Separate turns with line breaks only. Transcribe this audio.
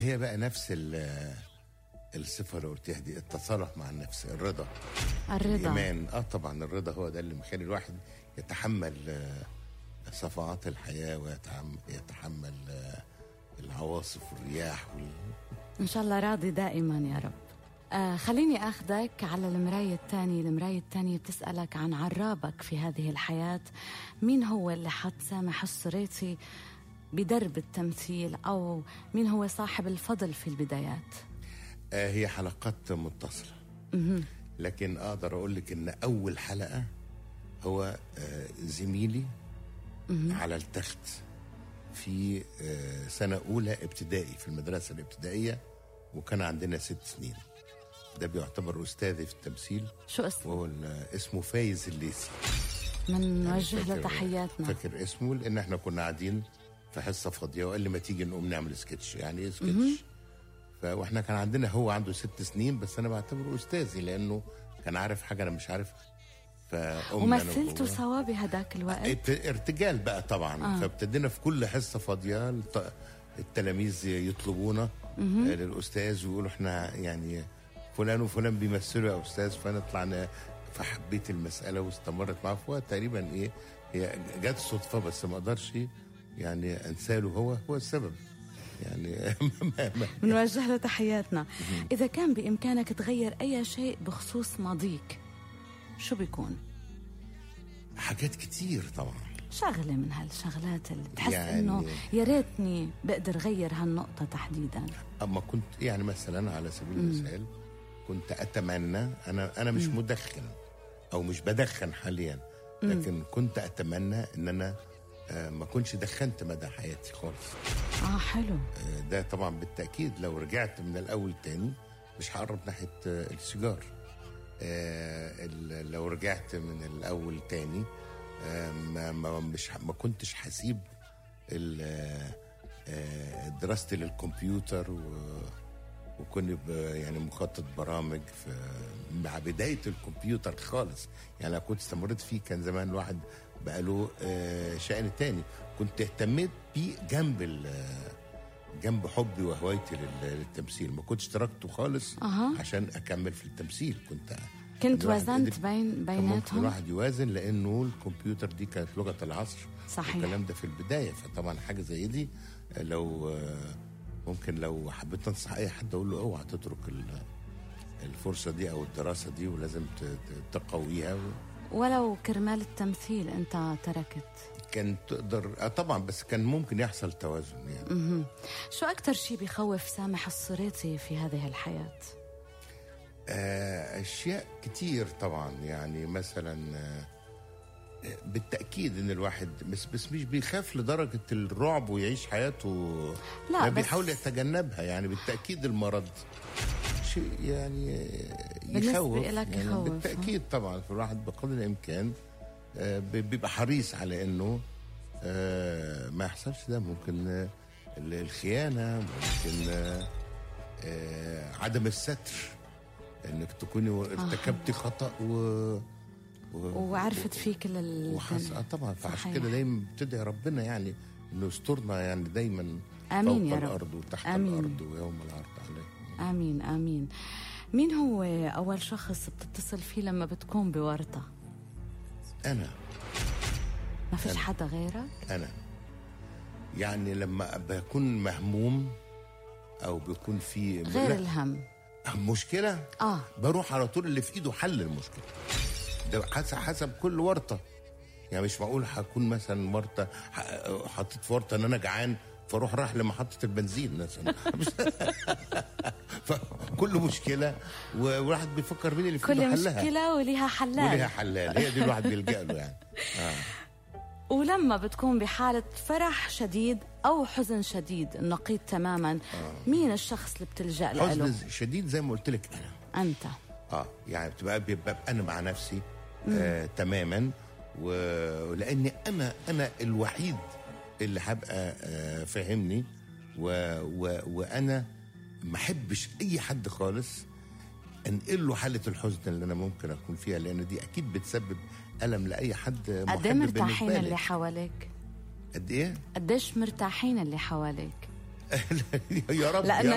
هي بقى نفس ال- الصفه اللي قلتيها دي التصالح مع النفس الرضا
الرضا
الايمان اه طبعا الرضا هو ده اللي مخلي الواحد يتحمل آه، صفعات الحياه ويتحمل آه، العواصف والرياح وال...
إن شاء الله راضي دائما يا رب آه خليني أخذك على المراية الثانية المراية الثانية بتسألك عن عرابك في هذه الحياة مين هو اللي حط سامح السريتي بدرب التمثيل أو مين هو صاحب الفضل في البدايات
آه هي حلقات متصله لكن اقدر اقول لك ان اول حلقه هو آه زميلي على التخت في آه سنه اولى ابتدائي في المدرسه الابتدائيه وكان عندنا ست سنين ده بيعتبر استاذي في التمثيل
شو اسمه؟
وهو ال- اسمه فايز الليثي
من نوجه له
فاكر-
تحياتنا
فاكر اسمه لان احنا كنا قاعدين في حصه فاضيه وقال لي ما تيجي نقوم نعمل سكتش يعني ايه سكتش ف- واحنا كان عندنا هو عنده ست سنين بس انا بعتبره استاذي لانه كان عارف حاجه انا مش عارفها فقمنا أنا
ومثلتوا
وهو.
سوا بهداك الوقت
ات- ارتجال بقى طبعا آه. فابتدينا في كل حصه فاضيه الط- التلاميذ يطلبونا آه، للاستاذ ويقولوا احنا يعني فلان وفلان بيمثلوا يا استاذ فنطلع ن- فحبيت المساله واستمرت معاه فهو تقريبا ايه هي جت صدفه بس ما اقدرش يعني انساه له هو هو السبب يعني ما- ما-
بنوجه له تحياتنا إذا كان بإمكانك تغير أي شيء بخصوص ماضيك شو بيكون؟
حاجات كتير طبعا
شغلة من هالشغلات اللي بتحس
يعني-
إنه يا ريتني بقدر غير هالنقطة تحديدا
اما كنت يعني مثلا على سبيل المثال كنت اتمنى انا انا مش مدخن او مش بدخن حاليا لكن كنت اتمنى ان انا آه، ما كنتش دخنت مدى حياتي خالص
آه حلو
آه، ده طبعا بالتاكيد لو رجعت من الاول تاني مش هقرب ناحيه آه، السيجار آه، ال- لو رجعت من الاول تاني آه، ما ما مش ه- ما كنتش هسيب ال- آه، آه، دراستي للكمبيوتر و وكنت ب- يعني مخطط برامج في مع بدايه الكمبيوتر خالص يعني لو كنت استمريت فيه كان زمان الواحد بقى له آه، شأن تاني كنت اهتميت بيه جنب ال- جنب حبي وهوايتي لل- للتمثيل ما كنتش تركته خالص
أها.
عشان اكمل في التمثيل كنت
كنت
الواحد
وزنت
قدر-
بين
كان ممكن
بيناتهم
الواحد يوازن لانه الكمبيوتر دي كانت لغه العصر
صحيح.
الكلام ده في البدايه فطبعا حاجه زي دي لو آه، ممكن لو حبيت انصح اي حد اقول له اوعى تترك ال- الفرصه دي او الدراسه دي ولازم ت- ت- تقويها
ولو كرمال التمثيل أنت تركت
كان تقدر آه طبعا بس كان ممكن يحصل توازن يعني
شو أكتر شيء بيخوف سامح الصريتي في هذه الحياة؟
آه، اشياء كتير طبعا يعني مثلا آه، آه، بالتاكيد ان الواحد بس بس مش بيخاف لدرجه الرعب ويعيش حياته
لا،
ما
بس-
بيحاول يتجنبها يعني بالتاكيد المرض شيء يعني آه،
بالنسبة
يخوف
إلك
يعني
يخوف،
بالتاكيد طبعا الواحد بقدر الامكان آه، بي- بيبقى حريص على انه آه، ما يحصلش ده ممكن آه، ال- الخيانه ممكن آه، آه، عدم الستر انك تكوني ارتكبتي خطا و, و...
وعرفت فيك لل
وحس... آه طبعا فعشان
صحيح.
كده دايما بتدعي ربنا يعني انه يسترنا يعني دايما
آمين
فوق
يا رب.
الارض وتحت
آمين.
الارض ويوم العرض عليه
آمين آمين مين هو أول شخص بتتصل فيه لما بتكون بورطة؟
انا
ما فيش
أنا.
حدا غيرك؟
انا يعني لما بكون مهموم او بيكون في
غير
لا،
الهم
مشكله
آه
بروح على طول اللي في ايده حل المشكله ده حسب حسب كل ورطه يعني مش معقول هكون مثلا ورطه ح- حطيت في ورطه ان انا جعان فاروح رايح لمحطه البنزين مثلا فكل مشكله و- والواحد بيفكر مين اللي في
كل
ايده حلها
مشكلة وليها حلال
وليها حلال هي دي الواحد بيلجا له يعني
ولما بتكون بحالة فرح شديد أو حزن شديد النقيض تماما مين الشخص اللي بتلجأ له؟
حزن شديد زي ما قلت لك انا
أنت
اه يعني بتبقى بيبقى انا مع نفسي آه تماما و- ولاني انا انا الوحيد اللي هبقى آه فاهمني و و وانا ما احبش اي حد خالص انقل له حاله الحزن اللي انا ممكن اكون فيها لان دي اكيد بتسبب الم لاي حد
قد
محب
ايه مرتاحين
بالنسبة
اللي
لي.
حواليك؟
قد ايه
قديش مرتاحين اللي حواليك؟
يا رب
لأنك
يا